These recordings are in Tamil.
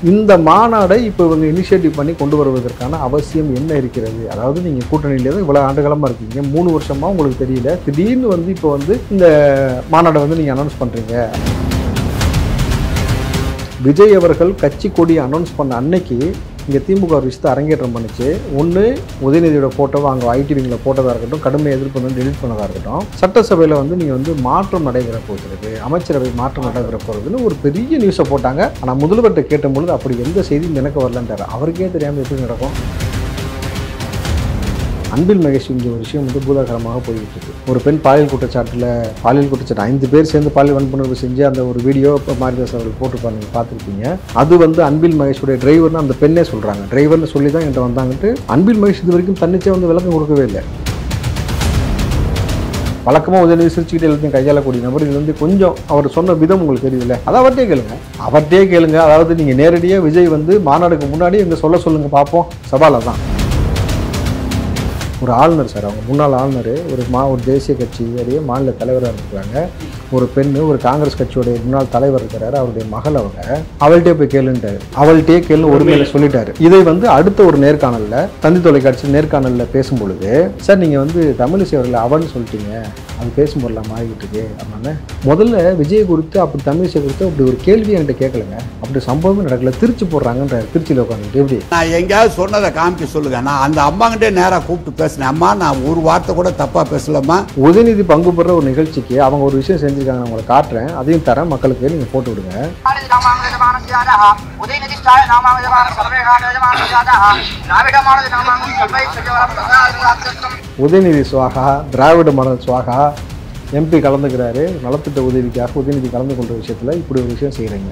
இந்த மாநாடை இப்போ இவங்க இனிஷியேட்டிவ் பண்ணி கொண்டு வருவதற்கான அவசியம் என்ன இருக்கிறது அதாவது நீங்கள் கூட்டணியிலே தான் இவ்வளோ ஆண்டுகாலமாக இருக்கீங்க மூணு வருஷமாக உங்களுக்கு தெரியல திடீர்னு வந்து இப்போ வந்து இந்த மாநாடை வந்து நீங்கள் அனௌன்ஸ் பண்ணுறீங்க விஜய் அவர்கள் கட்சி கொடி அனௌன்ஸ் பண்ண அன்னைக்கு இங்கே திமுக ஒரு விஷயத்தை அரங்கேற்றம் பண்ணுச்சு ஒன்று உதயநிதியோட ஃபோட்டோவை அங்கே ஐடிவிங்கில் போட்டதாக இருக்கட்டும் கடுமையாக எதிர்ப்பு வந்து டெலிட் பண்ணதாக இருக்கட்டும் சட்டசபையில் வந்து நீங்கள் வந்து மாற்றம் நடைபெற போகிறது அமைச்சரவை மாற்றம் நடைபெற போகிறதுன்னு ஒரு பெரிய நியூஸை போட்டாங்க ஆனால் முதல்வர்கிட்ட கேட்டபொழுது அப்படி எந்த செய்தியும் எனக்கு வரலன்றார் அவருக்கே தெரியாமல் எப்படி நடக்கும் அன்பில் மகேஷ் இங்கே ஒரு விஷயம் வந்து பூதாகரமாக போய்கிட்டு இருக்கு ஒரு பெண் பாலியல் குற்றச்சாட்டில் பாலியல் குற்றச்சாட்டு ஐந்து பேர் சேர்ந்து பாலியல் வன்புணர்வு செஞ்சு அந்த ஒரு வீடியோ இப்போ மாரிதாஸ் அவர்கள் போட்டிருப்பாங்க நீங்கள் பார்த்துருப்பீங்க அது வந்து அன்பில் மகேஷுடைய டிரைவர்னு அந்த பெண்ணே சொல்கிறாங்க டிரைவர்னு சொல்லி தான் என்கிட்ட வந்தாங்கன்ட்டு அன்பில் மகேஷ் இது வரைக்கும் தன்னிச்சே வந்து விளக்கம் கொடுக்கவே இல்லை வழக்கமாக உதயநிதி சிரிச்சுக்கிட்டு எல்லாத்தையும் கையாளக்கூடிய நபர் இது வந்து கொஞ்சம் அவர் சொன்ன விதம் உங்களுக்கு தெரியல அதை அவர்கிட்டே கேளுங்க அவர்கிட்டே கேளுங்க அதாவது நீங்கள் நேரடியாக விஜய் வந்து மாநாடுக்கு முன்னாடி இங்கே சொல்ல சொல்லுங்க பார்ப்போம் சவாலாக தான் ஒரு ஆளுநர் சார் அவங்க முன்னாள் ஆளுநர் ஒரு மா ஒரு தேசிய கட்சியுடைய மாநில தலைவராக இருக்கிறாங்க ஒரு பெண்ணு ஒரு காங்கிரஸ் கட்சியோடைய முன்னாள் தலைவர் இருக்கிறாரு அவருடைய மகள் அவங்க அவள்கிட்டே போய் கேளுன்ட்டாரு அவள்கிட்டயே கேளு ஒருமையில சொல்லிட்டாரு இதை வந்து அடுத்த ஒரு நேர்காணல்ல தந்தி தொலைக்காட்சி நேர்காணல்ல பேசும்பொழுது சார் நீங்க வந்து தமிழிசை அவர்களை அவன்னு சொல்லிட்டீங்க அது பேசும் பொருளாக மாறிக்கிட்டு இருக்கு அப்படின்னு முதல்ல விஜய் குறித்து அப்படி தமிழிசை குறித்து அப்படி ஒரு கேள்வி என்கிட்ட கேட்கலங்க அப்படி சம்பவமே நடக்கல திருச்சி போடுறாங்கன்ற திருச்சியில் உட்காந்துட்டு எப்படி நான் எங்கேயாவது சொன்னதை காமிக்க சொல்லுங்க நான் அந்த அம்மாங்கிட்டே நேராக கூப்பிட்டு பேசினேன் அம்மா நான் ஒரு வார்த்தை கூட தப்பாக பேசலம்மா உதயநிதி பங்கு பெற ஒரு நிகழ்ச்சிக்கு அவங்க ஒரு விஷயம் செஞ்சிருக்காங்க நான் உங்களை காட்டுறேன் அதையும் தரேன் மக்களுக்கு நீங்கள் போட்டு விடுங்க नामाङ्गजमानस्यादः उदयनिधिष्ठाय नामाङ्गजमान सर्वेघाटजमानस्यादः द्राविडमानज नामाङ्गं सर्वैः सजवरप्रसादम् உதயநிதி சுவாகா திராவிட மணல் சுவாகா எம்பி கலந்துக்கிறாரு நலத்திட்ட உதவிக்காக உதயநிதி கலந்து கொண்ட விஷயத்தில் இப்படி ஒரு விஷயம் செய்கிறீங்க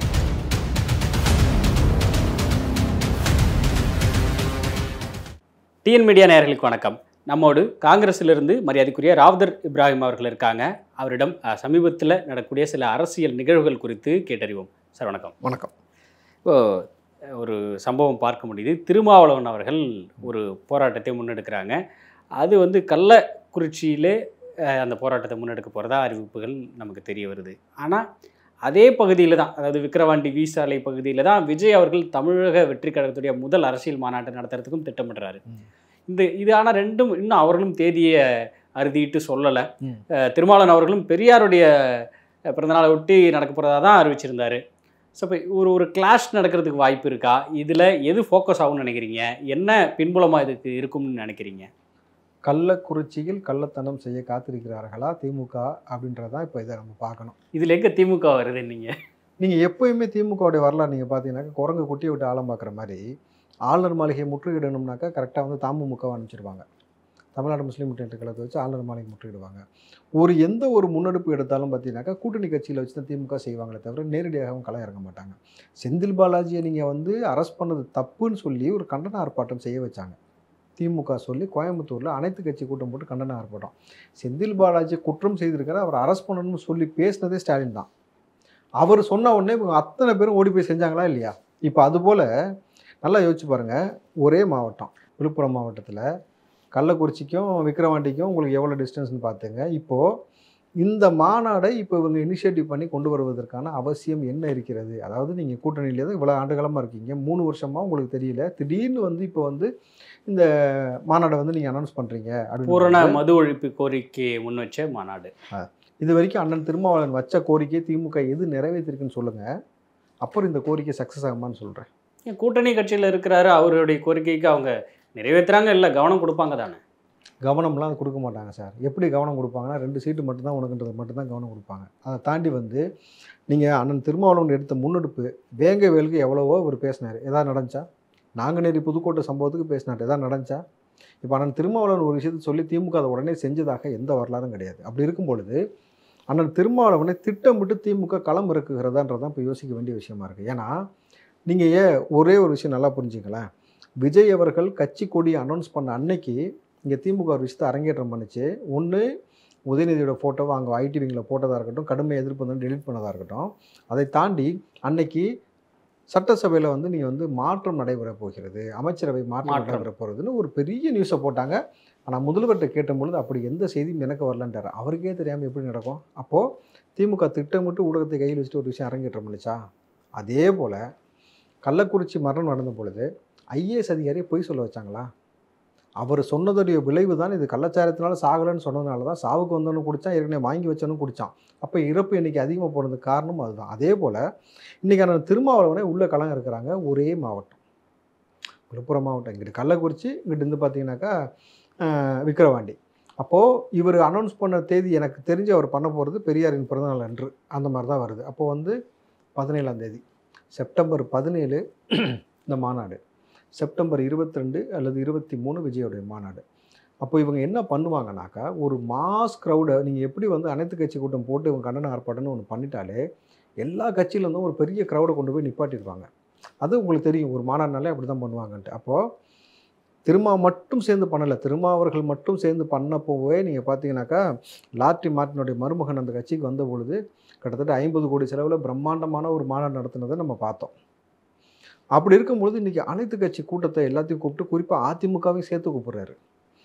டிஎன் மீடியா நேயர்களுக்கு வணக்கம் நம்மோடு காங்கிரஸிலிருந்து மரியாதைக்குரிய ராவ்தர் இப்ராஹிம் அவர்கள் இருக்காங்க அவரிடம் சமீபத்தில் நடக்கக்கூடிய சில அரசியல் நிகழ்வுகள் குறித்து கேட்டறிவோம் சார் வணக்கம் வணக்கம் இப்போ அஹ், ஒரு சம்பவம் பார்க்க முடியுது திருமாவளவன் அவர்கள் ஒரு போராட்டத்தை முன்னெடுக்கிறாங்க அது வந்து கள்ளக்குறிச்சியிலே அஹ், அந்த போராட்டத்தை முன்னெடுக்க போகிறதா அறிவிப்புகள் நமக்கு தெரிய வருது ஆனால் அதே பகுதியில் தான் அதாவது விக்கிரவாண்டி வி சாலை பகுதியில் தான் விஜய் அவர்கள் தமிழக வெற்றி கழகத்துடைய முதல் அரசியல் மாநாட்டை நடத்துறதுக்கும் திட்டமிடுறாரு ம். இந்த இது ஆனால் ரெண்டும் இன்னும் அவர்களும் தேதியை அறுதிட்டு சொல்லலை ம். திருமாவளவன் அவர்களும் பெரியாருடைய அஹ், பிறந்தநாளை ஒட்டி நடக்க போகிறதா தான் அறிவிச்சிருந்தாரு ஸோ இப்போ ஒரு ஒரு கிளாஷ் நடக்கிறதுக்கு வாய்ப்பு இருக்கா இதில் எது ஃபோக்கஸ் ஆகும்னு நினைக்கிறீங்க என்ன பின்புலமாக இதுக்கு இருக்கும்னு நினைக்கிறீங்க கள்ளக்குறிச்சியில் கள்ளத்தனம் செய்ய காத்திருக்கிறார்களா திமுக அப்படின்றதான் இப்போ இதை நம்ம பார்க்கணும் இதில் எங்கே திமுக வருது நீங்கள் நீங்கள் எப்பயுமே திமுகவுடைய வரலாறு நீங்கள் பார்த்தீங்கன்னாக்கா குரங்கு குட்டியை விட்டு ஆழம் பார்க்குற மாதிரி ஆளுநர் மாளிகையை முற்றுகையிடணும்னாக்கா கரெக்டாக வந்து தாமுமுகவை அனுப்பிச்சிடுவாங்க தமிழ்நாடு முஸ்லீம் முன்னேற்ற கழகத்தை வச்சு ஆளுநர் மாளிகை முற்றுகையிடுவாங்க ஒரு எந்த ஒரு முன்னெடுப்பு எடுத்தாலும் பார்த்தீங்கன்னாக்கா கூட்டணி கட்சியில் வச்சு தான் திமுக செய்வாங்களே தவிர நேரடியாகவும் களை இறங்க மாட்டாங்க செந்தில் பாலாஜியை நீங்கள் வந்து அரெஸ்ட் பண்ணது தப்புன்னு சொல்லி ஒரு கண்டன ஆர்ப்பாட்டம் செய்ய வச்சாங்க திமுக சொல்லி கோயம்புத்தூரில் அனைத்து கட்சி கூட்டம் போட்டு கண்டன ஆர்ப்பாட்டம் செந்தில் பாலாஜி குற்றம் செய்திருக்காரு அவர் அரெஸ்ட் பண்ணணும்னு சொல்லி பேசினதே ஸ்டாலின் தான் அவர் சொன்ன உடனே இவங்க அத்தனை பேரும் ஓடி போய் செஞ்சாங்களா இல்லையா இப்போ அதுபோல் நல்லா யோசிச்சு பாருங்கள் ஒரே மாவட்டம் விழுப்புரம் மாவட்டத்தில் கள்ளக்குறிச்சிக்கும் விக்கிரவாண்டிக்கும் உங்களுக்கு எவ்வளோ டிஸ்டன்ஸ்னு பார்த்துங்க இப்போது இந்த மாநாடை இப்போ இவங்க இனிஷியேட்டிவ் பண்ணி கொண்டு வருவதற்கான அவசியம் என்ன இருக்கிறது அதாவது நீங்கள் கூட்டணியிலே தான் இவ்வளோ ஆண்டுகாலமாக இருக்கீங்க மூணு வருஷமாக உங்களுக்கு தெரியல திடீர்னு வந்து இப்போ வந்து இந்த மாநாடை வந்து நீங்கள் அனௌன்ஸ் பண்ணுறீங்க பூரண அப்படின்னு மது ஒழிப்பு கோரிக்கையை முன் வச்ச மாநாடு இது வரைக்கும் அண்ணன் திருமாவளவன் வச்ச கோரிக்கை திமுக எது நிறைவேற்றிருக்குன்னு சொல்லுங்கள் அப்புறம் இந்த கோரிக்கை சக்ஸஸ் ஆகுமான்னு சொல்கிறேன் ஏன் கூட்டணி கட்சியில் இருக்கிறாரு அவருடைய கோரிக்கைக்கு அவங்க நிறைவேற்றுறாங்க இல்லை கவனம் கொடுப்பாங்க தானே கவனம்லாம் கொடுக்க மாட்டாங்க சார் எப்படி கவனம் கொடுப்பாங்கன்னா ரெண்டு சீட்டு மட்டும்தான் உனக்குன்றது மட்டும்தான் கவனம் கொடுப்பாங்க அதை தாண்டி வந்து நீங்கள் அண்ணன் திருமாவளவன் எடுத்த முன்னெடுப்பு வேங்க வேலுக்கு எவ்வளவோ அவர் பேசினார் எதாவது நடந்துச்சா நாங்குநேரி புதுக்கோட்டை சம்பவத்துக்கு பேசினார் எதாவது நடந்துச்சா இப்போ அண்ணன் திருமாவளவன் ஒரு விஷயத்தை சொல்லி திமுக அதை உடனே செஞ்சதாக எந்த வரலாறும் கிடையாது அப்படி இருக்கும் பொழுது அண்ணன் திருமாவளவனை திட்டமிட்டு திமுக களம் இறக்குகிறதான்றதான் இப்போ யோசிக்க வேண்டிய விஷயமா இருக்குது ஏன்னா நீங்கள் ஏன் ஒரே ஒரு விஷயம் நல்லா புரிஞ்சுங்களேன் விஜய் அவர்கள் கட்சி கொடி அனௌன்ஸ் பண்ண அன்னைக்கு இங்கே திமுக ஒரு விஷயத்தை அரங்கேற்றம் பண்ணுச்சு ஒன்று உதயநிதியோட ஃபோட்டோவை அங்கே ஐடிவிங்கில் போட்டதாக இருக்கட்டும் கடுமை எதிர்ப்பு வந்து டெலிட் பண்ணதாக இருக்கட்டும் அதை தாண்டி அன்னைக்கு சட்டசபையில் வந்து நீ வந்து மாற்றம் நடைபெற போகிறது அமைச்சரவை மாற்றம் மாற்றம். நடைபெற போகிறதுன்னு ஒரு பெரிய நியூஸை போட்டாங்க ஆனால் முதல்வர்கிட்ட கேட்டபொழுது அப்படி எந்த செய்தியும் எனக்கு வரலன்றார் அவருக்கே தெரியாமல் எப்படி நடக்கும் அப்போது திமுக திட்டமிட்டு ஊடகத்தை கையில் வச்சுட்டு ஒரு விஷயம் அரங்கேற்றம் பண்ணுச்சா அதே போல் கள்ளக்குறிச்சி மரணம் நடந்த பொழுது ஐஏஎஸ் அதிகாரியை பொய் சொல்ல வச்சாங்களா அவர் சொன்னதுடைய விளைவு தான் இது கள்ளச்சாரத்தினால சாகலைன்னு சொன்னதுனால தான் சாவுக்கு வந்தவனும் குடித்தான் ஏற்கனவே வாங்கி வச்சவனும் குடித்தான் அப்போ இறப்பு எண்ணிக்கை அதிகமாக போனதுக்கு காரணம் அதுதான் அதே போல் இன்றைக்கான திருமாவளவனே உள்ள களம் இருக்கிறாங்க ஒரே மாவட்டம் விழுப்புரம் மாவட்டம் இங்கிட்டு கள்ளக்குறிச்சி இங்கிட்டு இருந்து பார்த்தீங்கன்னாக்கா அஹ், விக்கிரவாண்டி அப்போது இவர் அனௌன்ஸ் பண்ண தேதி எனக்கு தெரிஞ்சு அவர் பண்ண போகிறது பெரியாரின் பிறந்தநாள் அன்று அந்த மாதிரி தான் வருது அப்போ வந்து பதினேழாம் தேதி செப்டம்பர் பதினேழு இந்த மாநாடு செப்டம்பர் இருபத்தி ரெண்டு அல்லது இருபத்தி மூணு விஜயோடைய மாநாடு அப்போ இவங்க என்ன பண்ணுவாங்கனாக்கா ஒரு மாஸ் க்ரௌடை நீங்கள் எப்படி வந்து அனைத்து கட்சி கூட்டம் போட்டு இவங்க கண்டன ஆர்ப்பாட்டம்னு ஒன்று பண்ணிட்டாலே எல்லா கட்சியிலேருந்தும் ஒரு பெரிய க்ரௌடை கொண்டு போய் நிப்பாட்டிருப்பாங்க அது உங்களுக்கு தெரியும் ஒரு மாநாடுனாலே அப்படி தான் பண்ணுவாங்கன்ட்டு அப்போது திருமா மட்டும் சேர்ந்து பண்ணலை திருமா அவர்கள் மட்டும் சேர்ந்து பண்ணப்போவே நீங்கள் பார்த்தீங்கன்னாக்கா லாட்ரி மார்ட்டினுடைய மருமகன் அந்த கட்சிக்கு வந்த பொழுது கிட்டத்தட்ட ஐம்பது கோடி செலவில் பிரம்மாண்டமான ஒரு மாநாடு நடத்தினதை நம்ம பார்த்தோம் அப்படி இருக்கும்பொழுது இன்றைக்கி அனைத்து கட்சி கூட்டத்தை எல்லாத்தையும் கூப்பிட்டு குறிப்பாக அதிமுகவையும் சேர்த்து கூப்பிடுறாரு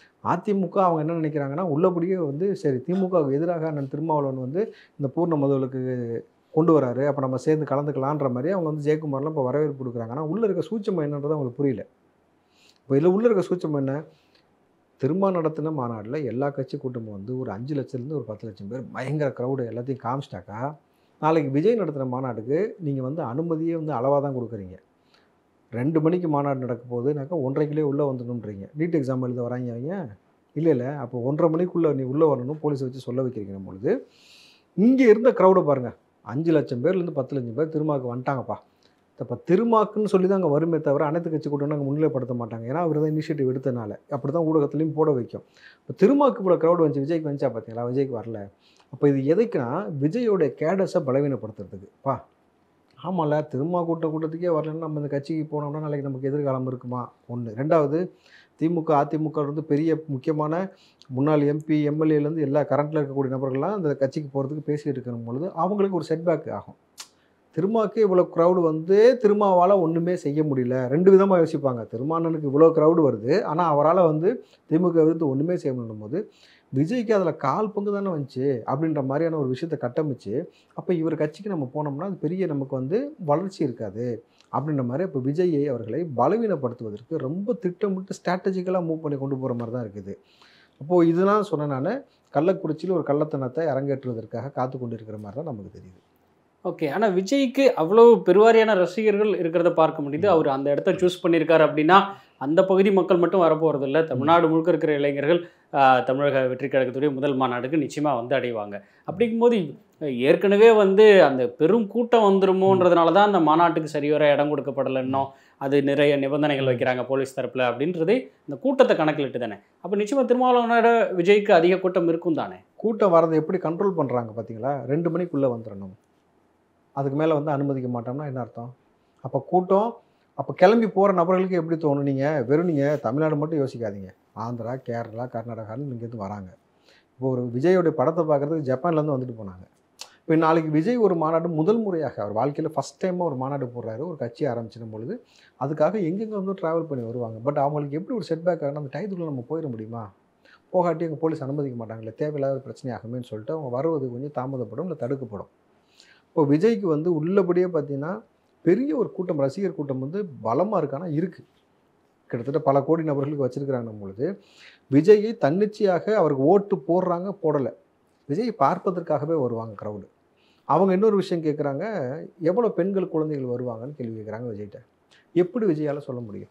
அதிமுக அவங்க என்ன நினைக்கிறாங்கன்னா உள்ளபடியே வந்து சரி திமுகவுக்கு எதிராக அண்ணன் திருமாவளவன் வந்து இந்த பூர்ண முதலுக்கு கொண்டு வராரு அப்போ நம்ம சேர்ந்து கலந்துக்கலான்ற மாதிரி அவங்க வந்து ஜெயக்குமார்லாம் இப்போ வரவேற்பு கொடுக்குறாங்க ஆனால் உள்ளே இருக்க சூட்சம் என்னன்றது அவங்களுக்கு புரியல இப்போ இதில் உள்ளே இருக்க சூட்சம் என்ன திரும்ப நடத்தின மாநாட்டில் எல்லா கட்சி கூட்டமும் வந்து ஒரு அஞ்சு லட்சத்துலேருந்து ஒரு பத்து லட்சம் பேர் பயங்கர க்ரௌடு எல்லாத்தையும் காமிச்சிட்டாக்கா நாளைக்கு விஜய் நடத்தின மாநாட்டுக்கு நீங்கள் வந்து அனுமதியே வந்து அளவாக தான் கொடுக்குறீங்க ரெண்டு மணிக்கு மாநாடு நடக்க போகுதுனாக்கா ஒன்றரைக்கிலே உள்ளே வந்துடணுன்றீங்க நீட் எக்ஸாம் எழுத வராங்க அவங்க இல்லை இல்லை அப்போ ஒன்றரை மணிக்குள்ளே நீ உள்ளே வரணும் போலீஸை வச்சு சொல்ல வைக்கிறீங்க பொழுது இங்கே இருந்த க்ரௌடை பாருங்கள் அஞ்சு லட்சம் பேர்லேருந்து பத்து லட்சம் பேர் திருமாவுக்கு வந்துட்டாங்கப்பா இப்போ திருமாக்குன்னு சொல்லி தான் அங்கே வருமே தவிர அனைத்து கட்சி கூட்டம் அங்கே முன்னிலைப்படுத்த மாட்டாங்க ஏன்னா அவர் தான் இனிஷியேட்டிவ் எடுத்தனால அப்படி தான் ஊடகத்துலையும் போட வைக்கும் இப்போ திருமாக்கு இவ்வளோ க்ரௌட் வந்துச்சு விஜய்க்கு வந்துச்சா பார்த்தீங்களா விஜய்க்கு வரல அப்போ இது எதுக்குன்னா விஜயோட கேடஸை பலவீனப்படுத்துறதுக்கு பா ஆமாம்ல திருமா கூட்ட கூட்டத்துக்கே வரலன்னா நம்ம இந்த கட்சிக்கு போனோம்னா நாளைக்கு நமக்கு எதிர்காலம் இருக்குமா ஒன்று ரெண்டாவது திமுக அதிமுக இருந்து பெரிய முக்கியமான முன்னாள் எம்பி எம்எல்ஏலேருந்து எல்லா கரண்ட்டில் இருக்கக்கூடிய நபர்கள்லாம் அந்த கட்சிக்கு போகிறதுக்கு பேசிட்டு இருக்கணும் பொழுது அவங்களுக்கு ஒரு செட்பேக் ஆகும் திருமாவுக்கு இவ்வளோ க்ரௌடு வந்து திருமாவால் ஒன்றுமே செய்ய முடியல ரெண்டு விதமாக யோசிப்பாங்க திருமானனுக்கு இவ்வளோ க்ரௌடு வருது ஆனால் அவரால் வந்து திமுக எதிர்த்து ஒன்றுமே செய்ய முடியும் போது விஜய்க்கு அதில் கால் பங்கு தானே வந்துச்சு அப்படின்ற மாதிரியான ஒரு விஷயத்தை கட்டமைச்சு அப்போ இவர் கட்சிக்கு நம்ம போனோம்னா அது பெரிய நமக்கு வந்து வளர்ச்சி இருக்காது அப்படின்ற மாதிரி இப்போ விஜயை அவர்களை பலவீனப்படுத்துவதற்கு ரொம்ப திட்டமிட்டு ஸ்ட்ராட்டஜிக்கலாக மூவ் பண்ணி கொண்டு போகிற மாதிரி தான் இருக்குது அப்போது இதெல்லாம் சொன்ன நான் கள்ளக்குறிச்சியில் ஒரு கள்ளத்தனத்தை அரங்கேற்றுவதற்காக காத்து கொண்டு இருக்கிற மாதிரி தான் நமக்கு தெரியுது ஓகே ஆனால் விஜய்க்கு அவ்வளவு பெருவாரியான ரசிகர்கள் இருக்கிறத பார்க்க முடியுது அவர் அந்த இடத்த சூஸ் பண்ணியிருக்காரு அப்படின்னா அந்த பகுதி மக்கள் மட்டும் வரப்போகிறது இல்லை தமிழ்நாடு முழுக்க இருக்கிற இளைஞர்கள் ஆஹ், தமிழக வெற்றி கழகத்துடைய முதல் மாநாடுக்கு நிச்சயமாக வந்து அடைவாங்க அப்படிங்கும்போது ஏற்கனவே வந்து அந்த பெரும் கூட்டம் வந்துருமோன்றதுனால தான் அந்த மாநாட்டுக்கு சரிவர இடம் கொடுக்கப்படலை இன்னும் அது நிறைய நிபந்தனைகள் வைக்கிறாங்க போலீஸ் தரப்பில் அப்படின்றதே இந்த கூட்டத்தை கணக்கிலிட்டு தானே அப்போ நிச்சயமாக திருமாவளவனோட விஜய்க்கு அதிக கூட்டம் இருக்கும் தானே கூட்டம் வரதை எப்படி கண்ட்ரோல் பண்ணுறாங்க பார்த்தீங்களா ரெண்டு மணிக்குள்ளே வந்துடணும் அதுக்கு மேலே வந்து அனுமதிக்க மாட்டோம்னா என்ன அர்த்தம் அப்போ கூட்டம் அப்போ கிளம்பி போகிற நபர்களுக்கு எப்படி தோணும் நீங்கள் வெறும் நீங்கள் தமிழ்நாடு மட்டும் யோசிக்காதீங்க ஆந்திரா கேரளா கர்நாடகான்னு இங்கேருந்து வராங்க இப்போ ஒரு விஜயோடைய படத்தை பார்க்குறதுக்கு ஜப்பான்லேருந்து வந்துட்டு போனாங்க இப்போ நாளைக்கு விஜய் ஒரு மாநாடு முதல் முறையாக அவர் வாழ்க்கையில் ஃபஸ்ட் டைமாக ஒரு மாநாடு போடுறாரு ஒரு கட்சி ஆரம்பிச்சிடும் பொழுது அதுக்காக எங்கெங்கே வந்து ட்ராவல் பண்ணி வருவாங்க பட் அவங்களுக்கு எப்படி ஒரு செட்பேக் ஆகணும் அந்த டயத்துக்குள்ளே நம்ம போயிட முடியுமா போகாட்டி எங்கள் போலீஸ் அனுமதிக்க மாட்டாங்களே தேவையில்லாத ஒரு பிரச்சனை ஆகுமேன்னு சொல்லிட்டு அவங்க வருவது கொஞ்சம் தாமதப்படும் இல்லை தடுக்கப்படும் இப்போ விஜய்க்கு வந்து உள்ளபடியே பார்த்தீங்கன்னா பெரிய ஒரு கூட்டம் ரசிகர் கூட்டம் வந்து பலமாக இருக்கானா இருக்குது கிட்டத்தட்ட பல கோடி நபர்களுக்கு வச்சிருக்கிறாங்க பொழுது விஜயை தன்னிச்சையாக அவருக்கு ஓட்டு போடுறாங்க போடலை விஜய் பார்ப்பதற்காகவே வருவாங்க க்ரௌடு அவங்க இன்னொரு விஷயம் கேட்குறாங்க எவ்வளோ பெண்கள் குழந்தைகள் வருவாங்கன்னு கேள்வி கேட்குறாங்க விஜய்கிட்ட எப்படி விஜயால் சொல்ல முடியும்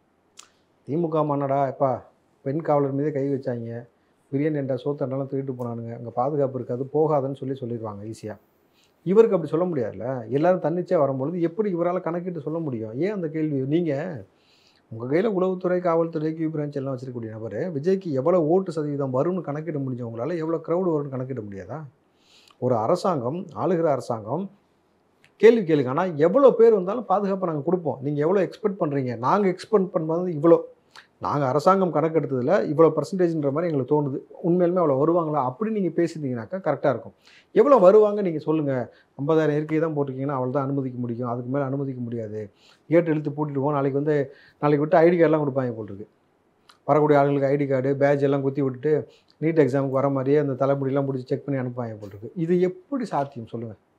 திமுக மாநாடா எப்பா பெண் காவலர் மீதே கை வச்சாங்க பிரியாணி என்ற சோத்தண்டெல்லாம் தூக்கிட்டு போனானுங்க அங்கே பாதுகாப்பு இருக்காது போகாதுன்னு சொல்லி சொல்லிடுவாங்க ஈஸியாக இவருக்கு அப்படி சொல்ல முடியாதுல்ல எல்லாரும் தன்னிச்சையாக வரும்பொழுது எப்படி இவரால் கணக்கிட்டு சொல்ல முடியும் ஏன் அந்த கேள்வி நீங்கள் உங்கள் கையில் உளவுத்துறை காவல்துறை கியூ பிரான்ச் எல்லாம் வச்சிருக்கக்கூடிய நபர் விஜய்க்கு எவ்வளோ ஓட்டு சதவீதம் வரும்னு கணக்கிட முடிஞ்சவங்களால எவ்வளோ க்ரௌடு வரும்னு கணக்கிட முடியாதா ஒரு அரசாங்கம் ஆளுகிற அரசாங்கம் கேள்வி கேளுங்க ஆனால் எவ்வளோ பேர் வந்தாலும் பாதுகாப்பை நாங்கள் கொடுப்போம் நீங்கள் எவ்வளோ எக்ஸ்பெக்ட் பண்ணுறீங்க நாங்கள் எக்ஸ்பெக்ட் பண்ணுறது இவ்வளோ நாங்கள் அரசாங்கம் கணக்கெடுத்ததில் இவ்வளோ பர்சன்டேஜ்ன்ற மாதிரி எங்களுக்கு தோணுது உண்மையிலுமே அவ்வளோ வருவாங்களா அப்படி நீங்கள் பேசிட்டீங்கனாக்கா கரெக்டாக இருக்கும் எவ்வளோ வருவாங்க நீங்கள் சொல்லுங்கள் ஐம்பதாயிரம் இருக்கை தான் போட்டிருக்கீங்கன்னா அவள் தான் அனுமதிக்க முடியும் அதுக்கு மேலே அனுமதிக்க முடியாது கேட்டு இழுத்து பூட்டிடுவோம் நாளைக்கு வந்து நாளைக்கு விட்டு ஐடி கார்டெலாம் கொடுப்பாங்க போல் இருக்கு வரக்கூடிய ஆளுங்களுக்கு ஐடி கார்டு பேட்ச் எல்லாம் குத்தி விட்டுட்டு நீட் எக்ஸாமுக்கு வர மாதிரியே அந்த தலைமுடியெல்லாம் பிடிச்சி செக் பண்ணி அனுப்புவாங்க போல் இருக்கு இது எப்படி சாத்தியம் சொல்லுங்கள்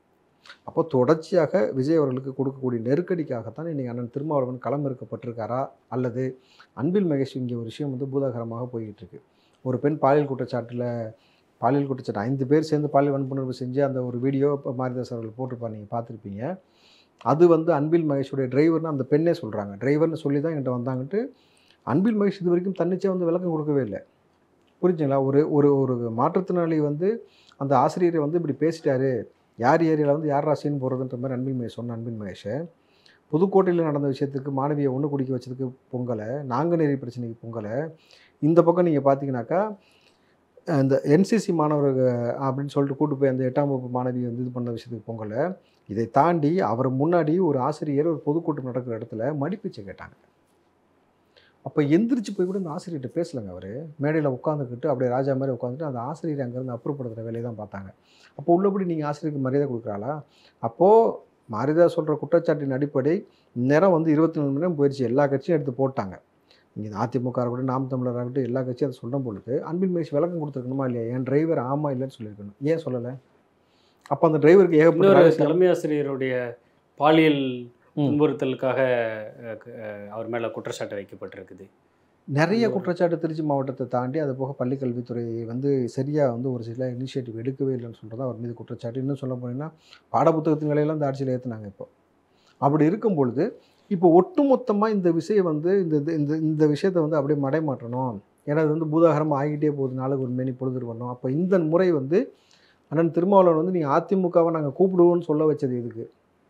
அப்போ தொடர்ச்சியாக விஜய் அவர்களுக்கு கொடுக்கக்கூடிய நெருக்கடிக்காகத்தான் இன்னைக்கு அண்ணன் திருமாவளவன் களம் இருக்கப்பட்டிருக்காரா அல்லது அன்பில் மகேஷ் இங்கே ஒரு விஷயம் வந்து பூதாகரமாக போய்கிட்டு இருக்கு ஒரு பெண் பாலியல் குற்றச்சாட்டில் பாலியல் குற்றச்சாட்டு ஐந்து பேர் சேர்ந்து பாலியல் வன்புணர்வு செஞ்சு அந்த ஒரு வீடியோ இப்போ மாரிதாஸ் அவர்கள் போட்டிருப்பா நீங்கள் பார்த்துருப்பீங்க அது வந்து அன்பில் மகேஷுடைய டிரைவர்னு அந்த பெண்ணே சொல்கிறாங்க டிரைவர்னு சொல்லி தான் என்கிட்ட வந்தாங்கன்ட்டு அன்பில் மகேஷ் இது வரைக்கும் தன்னிச்சே வந்து விளக்கம் கொடுக்கவே இல்லை புரிஞ்சுங்களா ஒரு ஒரு ஒரு மாற்றுத்திறனாளி வந்து அந்த ஆசிரியரை வந்து இப்படி பேசிட்டாரு யார் ஏரியாவில் வந்து யார் ராசின்னு போகிறதுன்ற மாதிரி அன்பில் மகேஷ் சொன்ன அன்பில் மகேஷை புதுக்கோட்டையில் நடந்த விஷயத்துக்கு மாணவியை ஒன்று குடிக்க வச்சதுக்கு பொங்கலை நாங்குநேரி பிரச்சனைக்கு பொங்கலை இந்த பக்கம் நீங்கள் பார்த்தீங்கன்னாக்கா இந்த என்சிசி மாணவர்கள் அப்படின்னு சொல்லிட்டு கூட்டு போய் அந்த எட்டாம் வகுப்பு மாணவி வந்து இது பண்ண விஷயத்துக்கு பொங்கலை இதை தாண்டி அவர் முன்னாடி ஒரு ஆசிரியர் ஒரு பொதுக்கூட்டம் நடக்கிற இடத்துல மடிப்பிச்சை கேட்டாங்க அப்போ எந்திரிச்சு போய் கூட இந்த ஆசிரியர்கிட்ட பேசலைங்க அவர் மேடையில் உட்காந்துக்கிட்டு அப்படியே ராஜா மாதிரி உட்காந்துட்டு அந்த ஆசிரியரை அங்கேருந்து அப்புறப்படுத்துகிற வேலையை தான் பார்த்தாங்க அப்போ உள்ளபடி நீங்கள் ஆசிரியருக்கு மரியாதை கொடுக்குறாளா அப்போது மாரிதா சொல்கிற குற்றச்சாட்டின் அடிப்படை நேரம் வந்து இருபத்தி நாலு மணி நேரம் போயிடுச்சு எல்லா கட்சியும் எடுத்து போட்டாங்க இங்கே அதிமுக இருக்கட்டும் நாம் தமிழர் ஆகட்டும் எல்லா கட்சியும் அதை சொல்லும் பொழுது அன்பில் மகேஷ் விளக்கம் கொடுத்துருக்கணுமா இல்லையா என் டிரைவர் ஆமா இல்லைன்னு சொல்லியிருக்கணும் ஏன் சொல்லலை அப்போ அந்த டிரைவருக்கு ஏகப்பட்ட இன்னொரு ரகசியம். தலைமை ஆசிரியருடைய பாலியல் ம். துன்புறுத்தலுக்காக அஹ், க- அஹ், அவர் மேலே குற்றச்சாட்டு வைக்கப்பட்டிருக்குது நிறைய ஒரு- குற்றச்சாட்டு திருச்சி மாவட்டத்தை தாண்டி அது போக பள்ளிக்கல்வித்துறை வந்து சரியாக வந்து ஒரு சில இனிஷியேட்டிவ் எடுக்கவே இல்லைன்னு சொல்கிறது அவர் மீது குற்றச்சாட்டு இன்னும் சொல்ல போனீங்கன்னா பாடப்புத்தகத்தின் விலையெல்லாம் இந்த ஆட்சியில் ஏற்றுனாங்க இப்போ அப்படி இருக்கும் பொழுது இப்போ ஒட்டுமொத்தமாக இந்த விஷயம் வந்து இந்த இது- இந்த இந்த விஷயத்தை வந்து அப்படியே மடைமாற்றணும் ஏன்னா அது வந்து பூதாகரமாக ஆகிட்டே போகுது நாளுக்கு ஒரு மேனி பொழுது வரணும் அப்போ இந்த முறை வந்து அண்ணன் திருமாவளவன் வந்து நீங்கள் அதிமுகவை நாங்கள் கூப்பிடுவோம்னு சொல்ல வச்சது இதுக்கு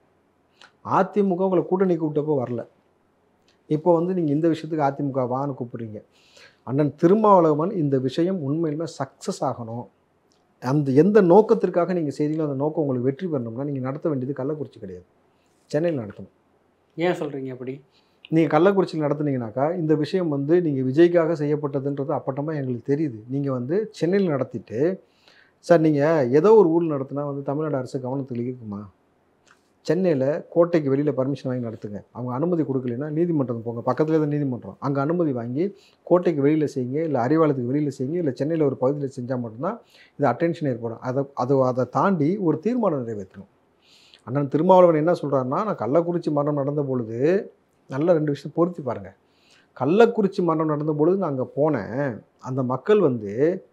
அதிமுக உங்களை கூட்டணி கூப்பிட்டப்போ வரல இப்போ வந்து நீங்கள் இந்த விஷயத்துக்கு அதிமுக வான்னு கூப்பிடுறீங்க அண்ணன் திருமாவளவன் இந்த விஷயம் உண்மையிலுமே சக்ஸஸ் ஆகணும் அந்த எந்த நோக்கத்திற்காக நீங்கள் செய்தீங்களோ அந்த நோக்கம் உங்களுக்கு வெற்றி பெறணும்னா நீங்கள் நடத்த வேண்டியது கள்ளக்குறிச்சி கிடையாது சென்னையில் நடத்தணும் ஏன் சொல்கிறீங்க அப்படி நீங்கள் கள்ளக்குறிச்சியில் நடத்துனீங்கனாக்கா இந்த விஷயம் வந்து நீங்கள் விஜய்க்காக செய்யப்பட்டதுன்றது அப்பட்டமாக எங்களுக்கு தெரியுது நீங்கள் வந்து சென்னையில் நடத்திட்டு சார் நீங்கள் ஏதோ ஒரு ஊரில் நடத்தினா வந்து தமிழ்நாடு அரசு கவனத்தில் இருக்குமா சென்னையில் கோட்டைக்கு வெளியில் பர்மிஷன் வாங்கி நடத்துங்க அவங்க அனுமதி கொடுக்கலைன்னா நீதிமன்றம் போங்க பக்கத்தில் தான் நீதிமன்றம் அங்கே அனுமதி வாங்கி கோட்டைக்கு வெளியில் செய்யுங்க இல்லை அறிவாலயத்துக்கு வெளியில் செய்யுங்க இல்லை சென்னையில் ஒரு பகுதியில் செஞ்சால் மட்டும்தான் இது அட்டென்ஷன் ஏற்படும் அதை அது அதை தாண்டி ஒரு தீர்மானம் நிறைவேற்றணும் அண்ணன் திருமாவளவன் என்ன சொல்கிறாருன்னா நான் கள்ளக்குறிச்சி மரணம் நடந்த பொழுது நல்ல ரெண்டு விஷயம் பொருத்தி பாருங்கள் கள்ளக்குறிச்சி மரணம் நடந்த பொழுது நான் அங்கே போனேன் அந்த மக்கள் வந்து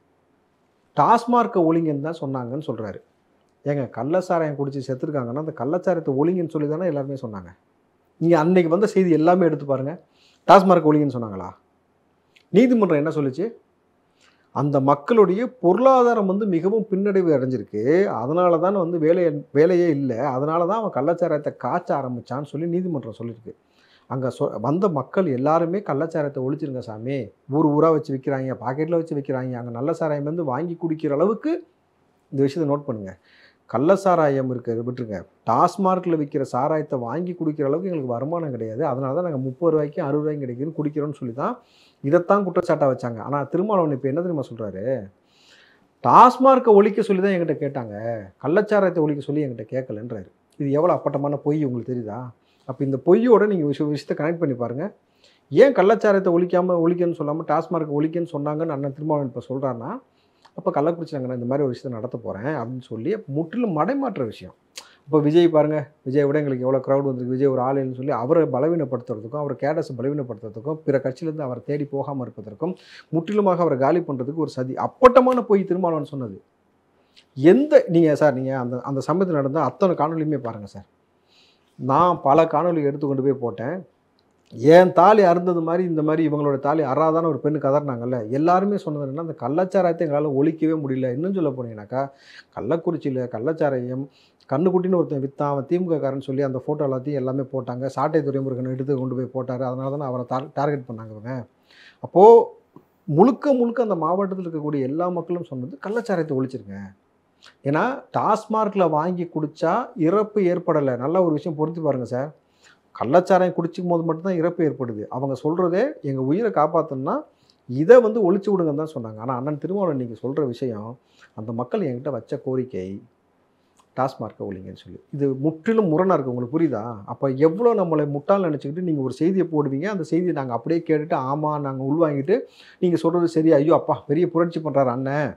டாஸ்மார்க்கை ஒழிங்கன்னு தான் சொன்னாங்கன்னு சொல்கிறாரு ஏங்க கள்ளச்சாராயம் குடிச்சு செத்துருக்காங்கன்னா அந்த கள்ளச்சாரத்தை ஒழிங்கன்னு சொல்லி தானே எல்லாருமே சொன்னாங்க நீங்கள் அன்னைக்கு வந்த செய்தி எல்லாமே எடுத்து பாருங்கள் டாஸ்மார்க் ஒழிங்கன்னு சொன்னாங்களா நீதிமன்றம் என்ன சொல்லுச்சு அந்த மக்களுடைய பொருளாதாரம் வந்து மிகவும் பின்னடைவு அடைஞ்சிருக்கு அதனால தான் வந்து வேலையை வேலையே இல்லை அதனால தான் அவன் கள்ளச்சாராயத்தை காய்ச்ச ஆரம்பிச்சான்னு சொல்லி நீதிமன்றம் சொல்லியிருக்கு அங்கே சொ வந்த மக்கள் எல்லாருமே கள்ளச்சாராயத்தை ஒழிச்சிருங்க சாமி ஊர் ஊராக வச்சு விற்கிறாங்க பாக்கெட்டில் வச்சு விற்கிறாங்க அங்கே நல்ல சாராயம் வந்து வாங்கி குடிக்கிற அளவுக்கு இந்த விஷயத்தை நோட் பண்ணுங்கள் கள்ள சாராயம் இருக்கிறது விட்டுருங்க டாஸ்மார்க்கில் விற்கிற சாராயத்தை வாங்கி குடிக்கிற அளவுக்கு எங்களுக்கு வருமானம் கிடையாது அதனால தான் நாங்கள் முப்பது ரூபாய்க்கு அறுபது ரூபாய்க்கு கிடைக்குதுன்னு குடிக்கிறோம்னு சொல்லி தான் இதைத்தான் குற்றச்சாட்டாக வச்சாங்க ஆனால் திருமாவளவன் இப்போ என்ன தெரியுமா சொல்கிறாரு டாஸ்மார்க்கை ஒழிக்க சொல்லி தான் என்கிட்ட கேட்டாங்க கள்ளச்சாராயத்தை ஒழிக்க சொல்லி என்கிட்ட கேட்கலன்றாரு இது எவ்வளோ அப்பட்டமான பொய் உங்களுக்கு தெரியுதா அப்போ இந்த பொய்யோட நீங்கள் விஷய விஷயத்தை கனெக்ட் பண்ணி பாருங்கள் ஏன் கள்ளச்சாராயத்தை ஒழிக்காமல் ஒழிக்கன்னு சொல்லாமல் டாஸ்மார்க் ஒழிக்கன்னு சொன்னாங்கன்னு அண்ணன் திருமாவளவன் இப்போ சொல்கிறாருன்னா அப்போ கள்ளக்குறிச்சி நாங்கள் இந்த மாதிரி ஒரு விஷயத்தை நடத்த போகிறேன் அப்படின்னு சொல்லி முற்றிலும் மடைமாற்ற விஷயம் இப்போ விஜய் பாருங்கள் விஜய் விட எங்களுக்கு எவ்வளோ க்ரௌட் வந்திருக்கு விஜய் ஒரு ஆளுன்னு சொல்லி அவரை பலவீனப்படுத்துறதுக்கும் அவர் கேடஸை பலவீனப்படுத்துறதுக்கும் பிற கட்சியிலேருந்து அவரை தேடி போகாமல் இருப்பதற்கும் முற்றிலுமாக அவரை காலி பண்ணுறதுக்கு ஒரு சதி அப்பட்டமான போய் திருமாவளவன் சொன்னது எந்த நீங்கள் சார் நீங்கள் அந்த அந்த சமயத்தில் நடந்த அத்தனை காணொலியுமே பாருங்கள் சார் நான் பல காணொலி எடுத்து கொண்டு போய் போட்டேன் என் தாலி அறுந்தது மாதிரி இந்த மாதிரி இவங்களோட தாலி அறாதான ஒரு பெண்ணு கதறினாங்கல்ல எல்லாருமே சொன்னது என்னன்னா அந்த கள்ளச்சாராயத்தை எங்களால் ஒழிக்கவே முடியல இன்னும் சொல்ல போனீங்கன்னாக்கா கள்ளக்குறிச்சியில் கள்ளச்சாராயம் கண்ணுக்குட்டின்னு ஒருத்தன் வித்தான் அவன் திமுக காரன்னு சொல்லி அந்த ஃபோட்டோ எல்லாத்தையும் எல்லாமே போட்டாங்க சாட்டை துரைமுருகன் எடுத்து கொண்டு போய் போட்டார் அதனால தானே அவரை டார் டார்கெட் பண்ணாங்க இவங்க அப்போது முழுக்க முழுக்க அந்த மாவட்டத்தில் இருக்கக்கூடிய எல்லா மக்களும் சொன்னது கள்ளச்சாராயத்தை ஒழிச்சிருங்க ஏன்னா டாஸ்மார்க்கில் வாங்கி குடித்தா இறப்பு ஏற்படலை நல்ல ஒரு விஷயம் பொருத்தி பாருங்கள் சார் கள்ளச்சாராயம் குடிக்கும் போது மட்டும்தான் இறப்பு ஏற்படுது அவங்க சொல்கிறதே எங்கள் உயிரை காப்பாற்றணும்னா இதை வந்து ஒழிச்சு விடுங்கன்னு தான் சொன்னாங்க ஆனால் அண்ணன் திருமாவளவன் நீங்கள் சொல்கிற விஷயம் அந்த மக்கள் என்கிட்ட வச்ச கோரிக்கை டாஸ்மார்க்கை ஒழிங்கன்னு சொல்லி இது முற்றிலும் முரணாக இருக்குது உங்களுக்கு புரியுதா அப்போ எவ்வளோ நம்மளை முட்டாள் நினச்சிக்கிட்டு நீங்கள் ஒரு செய்தியை போடுவீங்க அந்த செய்தியை நாங்கள் அப்படியே கேட்டுட்டு ஆமாம் நாங்கள் உள்வாங்கிட்டு நீங்கள் சொல்கிறது சரி ஐயோ அப்பா பெரிய புரட்சி பண்ணுறாரு அண்ணன்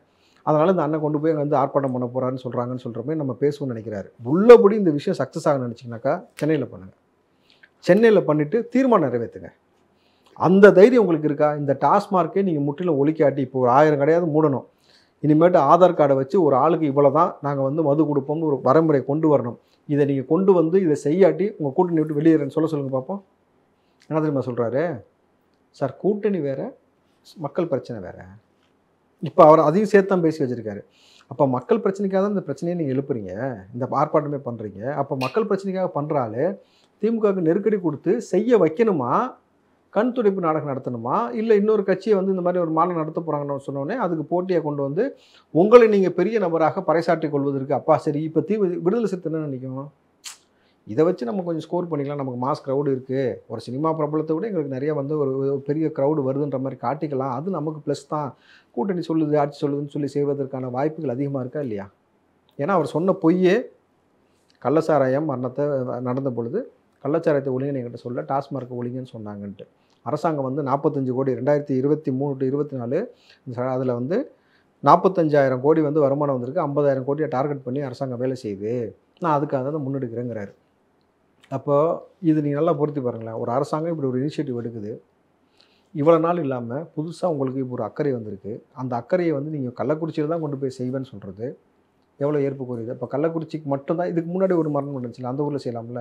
அதனால் இந்த அண்ணன் கொண்டு போய் அங்க வந்து ஆர்ப்பாட்டம் பண்ண போகிறான்னு சொல்கிறாங்கன்னு சொல்கிற மாதிரி நம்ம பேசுவோம்னு நினைக்கிறாரு உள்ளபடி இந்த விஷயம் சக்ஸஸ் ஆக நினச்சிங்கனாக்கா சென்னையில் பண்ணுங்கள் சென்னையில் பண்ணிவிட்டு தீர்மானம் நிறைவேற்றுங்க அந்த தைரியம் உங்களுக்கு இருக்கா இந்த டாஸ்மார்க்கே நீங்கள் முற்றிலும் ஒழிக்காட்டி இப்போ ஒரு ஆயிரம் கடையாவது மூடணும் இனிமேட்டு ஆதார் கார்டை வச்சு ஒரு ஆளுக்கு இவ்வளோ தான் நாங்கள் வந்து மது கொடுப்போம்னு ஒரு வரமுறை கொண்டு வரணும் இதை நீங்கள் கொண்டு வந்து இதை செய்யாட்டி உங்கள் கூட்டணி விட்டு வெளியேறேன்னு சொல்ல சொல்லுங்கள் பார்ப்போம் என்ன தெரியுமா சொல்கிறாரு சார் கூட்டணி வேற மக்கள் பிரச்சனை வேற இப்போ அவர் அதையும் சேர்த்து தான் பேசி வச்சிருக்காரு அப்போ மக்கள் பிரச்சனைக்காக தான் இந்த பிரச்சனையை நீங்கள் எழுப்புறீங்க இந்த ஆர்ப்பாட்டமே பண்ணுறீங்க அப்போ மக்கள் பிரச்சனைக்காக பண்ணுறாலே திமுகவுக்கு நெருக்கடி கொடுத்து செய்ய வைக்கணுமா கண் துடைப்பு நாடகம் நடத்தணுமா இல்லை இன்னொரு கட்சியை வந்து இந்த மாதிரி ஒரு மாநாடு நடத்த போகிறாங்கன்னு சொன்னோடனே அதுக்கு போட்டியை கொண்டு வந்து உங்களை நீங்கள் பெரிய நபராக பறைசாற்றிக் கொள்வதற்கு அப்பா சரி இப்போ தீ விடுதலை சிறுத்தை என்ன நினைக்கணும் இதை வச்சு நம்ம கொஞ்சம் ஸ்கோர் பண்ணிக்கலாம் நமக்கு மாஸ் க்ரௌடு இருக்குது ஒரு சினிமா பிரபலத்தை விட எங்களுக்கு நிறைய வந்து ஒரு ஒரு பெரிய க்ரௌடு வருதுன்ற மாதிரி காட்டிக்கலாம் அது நமக்கு ப்ளஸ் தான் கூட்டணி சொல்லுது ஆட்சி சொல்லுதுன்னு சொல்லி செய்வதற்கான வாய்ப்புகள் அதிகமாக இருக்கா இல்லையா ஏன்னா அவர் சொன்ன பொய்யே கள்ளச்சாராயம் மரணத்தை நடந்த பொழுது கள்ளச்சாராயத்தை ஒழிங்கன்னு என்கிட்ட சொல்ல டாஸ்மார்க் ஒழிங்கன்னு சொன்னாங்கன்ட்டு அரசாங்கம் வந்து நாற்பத்தஞ்சு கோடி ரெண்டாயிரத்தி இருபத்தி மூணு டு இருபத்தி நாலு அதில் வந்து நாற்பத்தஞ்சாயிரம் கோடி வந்து வருமானம் வந்திருக்கு ஐம்பதாயிரம் கோடியை டார்கெட் பண்ணி அரசாங்கம் வேலை செய்யுது நான் அதுக்காக தான் முன்னெடுக்கிறேங்கிறாரு அப்போது இது நீங்கள் நல்லா பொருத்தி பாருங்களேன் ஒரு அரசாங்கம் இப்படி ஒரு இனிஷியேட்டிவ் எடுக்குது இவ்வளோ நாள் இல்லாமல் புதுசாக உங்களுக்கு இப்போ ஒரு அக்கறை வந்திருக்கு அந்த அக்கறையை வந்து நீங்கள் கள்ளக்குறிச்சியில் தான் கொண்டு போய் செய்வேன்னு சொல்கிறது எவ்வளோ ஏற்பு கூறியது இப்போ கள்ளக்குறிச்சிக்கு மட்டும்தான் இதுக்கு முன்னாடி ஒரு மரணம் நடந்துச்சுல அந்த ஊரில் செய்யலாம்ல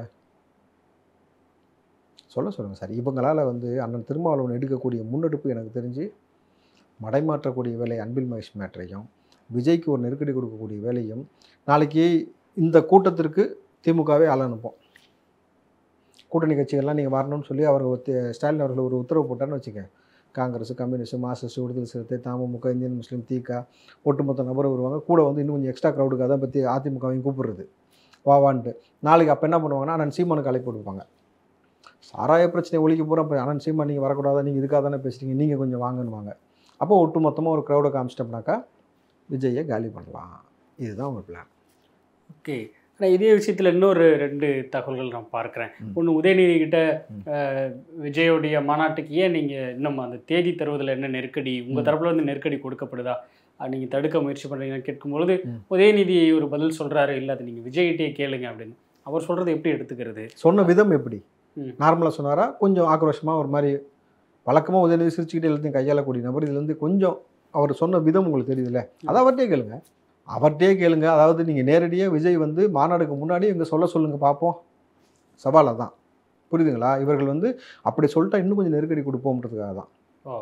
சொல்ல சொல்லுங்கள் சார் இவங்களால் வந்து அண்ணன் திருமாவளவன் எடுக்கக்கூடிய முன்னெடுப்பு எனக்கு தெரிஞ்சு மடைமாற்றக்கூடிய வேலை அன்பில் மகேஷ் மேட்டரையும் விஜய்க்கு ஒரு நெருக்கடி கொடுக்கக்கூடிய வேலையும் நாளைக்கு இந்த கூட்டத்திற்கு திமுகவே ஆள் அனுப்போம் கூட்டணி கட்சிகள்லாம் நீங்கள் வரணும்னு சொல்லி அவர் ஒத்து- ஸ்டாலின் அவர்கள் ஒரு உத்தரவு போட்டான்னு வச்சுக்க காங்கிரஸ் கம்யூனிஸ்ட் மார்க்சிஸ்ட் விடுதலை சிறுத்தை தமுக இந்தியன் முஸ்லீம் தீகா ஒட்டுமொத்த நபர் வருவாங்க கூட வந்து இன்னும் கொஞ்சம் எக்ஸ்ட்ரா க்ரௌடுக்கு அதை பற்றி அதிமுகவையும் கூப்பிடுறது வாவான்ட்டு நாளைக்கு அப்போ என்ன பண்ணுவாங்கன்னா அண்ணன் சீமானுக்கு அழைப்பு கொடுப்பாங்க சாராய பிரச்சனை ஒழிக்க போகிறோம் அப்போ அண்ணன் சீமான் நீங்கள் வரக்கூடாதா நீங்கள் இதுக்காக தானே பேசுகிறீங்க நீங்கள் கொஞ்சம் வாங்கன்னுவாங்க அப்போ ஒட்டு மொத்தமாக ஒரு க்ரௌடை காமிச்சிட்டோம்னாக்கா விஜயை காலி பண்ணலாம் இதுதான் உங்கள் பிளான் ஓகே ஆனால் இதே விஷயத்தில் இன்னொரு ரெண்டு தகவல்கள் நான் பார்க்குறேன் ம். ஒன்று உதயநிதி கிட்ட ம். அஹ், விஜயோடைய மாநாட்டுக்கு ஏன் நீங்கள் இன்னும் அந்த தேதி தருவதில் என்ன நெருக்கடி உங்கள் ம். தரப்புல வந்து நெருக்கடி கொடுக்கப்படுதா நீங்கள் தடுக்க முயற்சி பண்ணுறீங்கன்னு கேட்கும்பொழுது ம். உதயநிதி ஒரு பதில் சொல்கிறாரு இல்லை அது நீங்கள் விஜய்கிட்டே கேளுங்க அப்படின்னு அவர் சொல்கிறது எப்படி எடுத்துக்கிறது சொன்ன விதம் எப்படி ம். நார்மலாக சொன்னாரா கொஞ்சம் ஆக்ரோஷமாக ஒரு மாதிரி வழக்கமாக உதயநிதி சிரிச்சுக்கிட்டே எல்லாத்தையும் கையாளக்கூடிய நபர் இதுலேருந்து கொஞ்சம் அவர் சொன்ன விதம் உங்களுக்கு தெரியுதுல்ல அதை அவர்கிட்டே கேளுங்க அவர்கிட்டே கேளுங்க அதாவது நீங்கள் நேரடியாக விஜய் வந்து மாநாடுக்கு முன்னாடி இங்கே சொல்ல சொல்லுங்கள் பார்ப்போம் சவாலாக தான் புரியுதுங்களா இவர்கள் வந்து அப்படி சொல்லிட்டா இன்னும் கொஞ்சம் நெருக்கடி கொடுப்போம்ன்றதுக்காக தான் ஓ